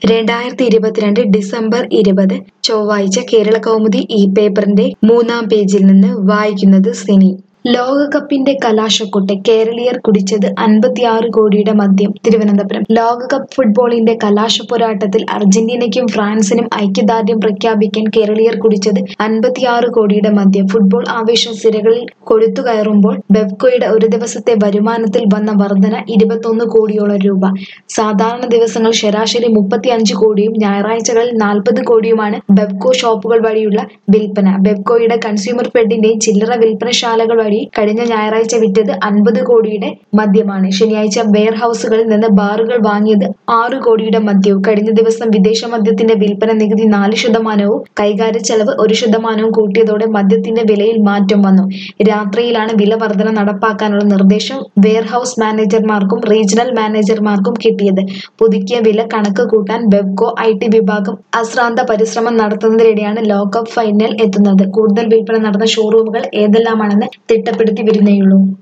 രണ്ടായിരത്തി ഇരുപത്തിരണ്ട് ഡിസംബർ ഇരുപത് ചൊവ്വാഴ്ച കേരള കൗമുദി ഈ പേപ്പറിന്റെ മൂന്നാം പേജിൽ നിന്ന് വായിക്കുന്നത് സിനി ലോകകപ്പിന്റെ കലാശക്കൊട്ട് കേരളീയർ കുടിച്ചത് അൻപത്തിയാറ് കോടിയുടെ മദ്യം തിരുവനന്തപുരം ലോകകപ്പ് ഫുട്ബോളിന്റെ കലാശ പോരാട്ടത്തിൽ അർജന്റീനയ്ക്കും ഫ്രാൻസിനും ഐക്യദാർഢ്യം പ്രഖ്യാപിക്കാൻ കേരളീയർ കുടിച്ചത് അൻപത്തിയാറ് കോടിയുടെ മദ്യം ഫുട്ബോൾ ആവേശം സിരകളിൽ കൊഴുത്തുകയറുമ്പോൾ ബെവ്കോയുടെ ഒരു ദിവസത്തെ വരുമാനത്തിൽ വന്ന വർധന ഇരുപത്തൊന്ന് കോടിയോളം രൂപ സാധാരണ ദിവസങ്ങൾ ശരാശരി മുപ്പത്തിയഞ്ച് കോടിയും ഞായറാഴ്ചകളിൽ നാൽപ്പത് കോടിയുമാണ് ബെവ്കോ ഷോപ്പുകൾ വഴിയുള്ള വിൽപ്പന ബെവ്കോയുടെ കൺസ്യൂമർ ഫെഡിന്റെയും ചില്ലറ വിൽപ്പനശാലകൾ വഴി കഴിഞ്ഞ ഞായറാഴ്ച വിറ്റത് അൻപത് കോടിയുടെ മദ്യമാണ് ശനിയാഴ്ച വെയർ ഹൗസുകളിൽ നിന്ന് ബാറുകൾ വാങ്ങിയത് ആറ് കോടിയുടെ മദ്യവും കഴിഞ്ഞ ദിവസം വിദേശ മദ്യത്തിന്റെ വിൽപ്പന നികുതി നാല് ശതമാനവും കൈകാര്യ ചെലവ് ഒരു ശതമാനവും കൂട്ടിയതോടെ മദ്യത്തിന്റെ വിലയിൽ മാറ്റം വന്നു രാത്രിയിലാണ് വില വർധന നടപ്പാക്കാനുള്ള നിർദ്ദേശം വെയർഹൌസ് മാനേജർമാർക്കും റീജിയണൽ മാനേജർമാർക്കും കിട്ടിയത് പുതുക്കിയ വില കണക്ക് കൂട്ടാൻ ബെബ്കോ ഐ ടി വിഭാഗം അശ്രാന്ത പരിശ്രമം നടത്തുന്നതിനിടെയാണ് ലോകകപ്പ് ഫൈനൽ എത്തുന്നത് കൂടുതൽ വിൽപ്പന നടന്ന ഷോറൂമുകൾ ഏതെല്ലാമാണെന്ന് തിട്ടപ്പെടുത്തി വരുന്നേയുള്ളൂ